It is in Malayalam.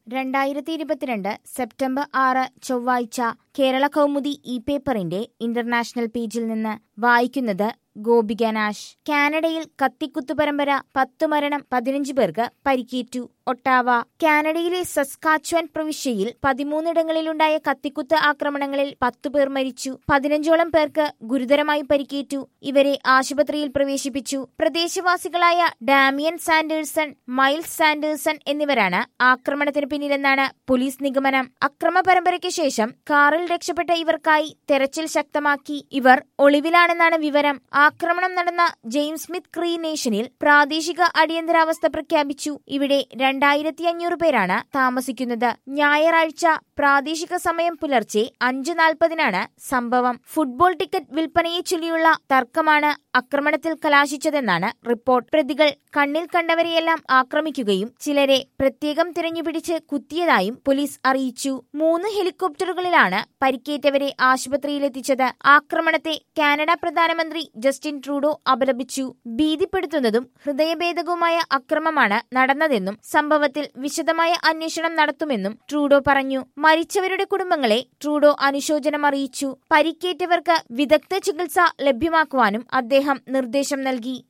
രണ്ടായിരത്തി ഇരുപത്തിരണ്ട് സെപ്റ്റംബർ ആറ് ചൊവ്വാഴ്ച കേരള കൗമുദി ഇ പേപ്പറിന്റെ ഇന്റർനാഷണൽ പേജിൽ നിന്ന് വായിക്കുന്നത് ഗോപിക നാഷ് കാനഡയിൽ കത്തിക്കുത്തു പരമ്പര പത്തു മരണം പതിനഞ്ച് പേർക്ക് പരിക്കേറ്റു ഒട്ടാവ കാനഡയിലെ സസ്കാച്വൻ പ്രവിശ്യയിൽ പതിമൂന്നിടങ്ങളിലുണ്ടായ കത്തിക്കുത്ത് ആക്രമണങ്ങളിൽ പത്തുപേർ മരിച്ചു പതിനഞ്ചോളം പേർക്ക് ഗുരുതരമായി പരിക്കേറ്റു ഇവരെ ആശുപത്രിയിൽ പ്രവേശിപ്പിച്ചു പ്രദേശവാസികളായ ഡാമിയൻ സാൻഡേഴ്സൺ മൈൽസ് സാൻഡേഴ്സൺ എന്നിവരാണ് ആക്രമണത്തിന് പിന്നിലെന്നാണ് പോലീസ് നിഗമനം അക്രമ പരമ്പരയ്ക്ക് ശേഷം കാറിൽ രക്ഷപ്പെട്ട ഇവർക്കായി തെരച്ചിൽ ശക്തമാക്കി ഇവർ ഒളിവിലാണെന്നാണ് വിവരം ആക്രമണം നടന്ന ജെയിംസ് സ്മിത്ത് ക്രീ നേഷനിൽ പ്രാദേശിക അടിയന്തരാവസ്ഥ പ്രഖ്യാപിച്ചു ഇവിടെ രണ്ടായിരത്തി അഞ്ഞൂറ് പേരാണ് താമസിക്കുന്നത് ഞായറാഴ്ച പ്രാദേശിക സമയം പുലർച്ചെ അഞ്ച് നാൽപ്പതിനാണ് സംഭവം ഫുട്ബോൾ ടിക്കറ്റ് വിൽപ്പനയെ ചൊല്ലിയുള്ള തർക്കമാണ് ആക്രമണത്തിൽ കലാശിച്ചതെന്നാണ് റിപ്പോർട്ട് പ്രതികൾ കണ്ണിൽ കണ്ടവരെയെല്ലാം ആക്രമിക്കുകയും ചിലരെ പ്രത്യേകം തിരഞ്ഞുപിടിച്ച് കുത്തിയതായും പോലീസ് അറിയിച്ചു മൂന്ന് ഹെലികോപ്റ്ററുകളിലാണ് പരിക്കേറ്റവരെ ആശുപത്രിയിലെത്തിച്ചത് ആക്രമണത്തെ കാനഡ പ്രധാനമന്ത്രി ജസ്റ്റിൻ ട്രൂഡോ അപലപിച്ചു ഭീതിപ്പെടുത്തുന്നതും ഹൃദയഭേദകവുമായ അക്രമമാണ് നടന്നതെന്നും സംഭവത്തിൽ വിശദമായ അന്വേഷണം നടത്തുമെന്നും ട്രൂഡോ പറഞ്ഞു മരിച്ചവരുടെ കുടുംബങ്ങളെ ട്രൂഡോ അനുശോചനം അറിയിച്ചു പരിക്കേറ്റവർക്ക് വിദഗ്ധ ചികിത്സ ലഭ്യമാക്കുവാനും അദ്ദേഹം നിർദ്ദേശം നൽകി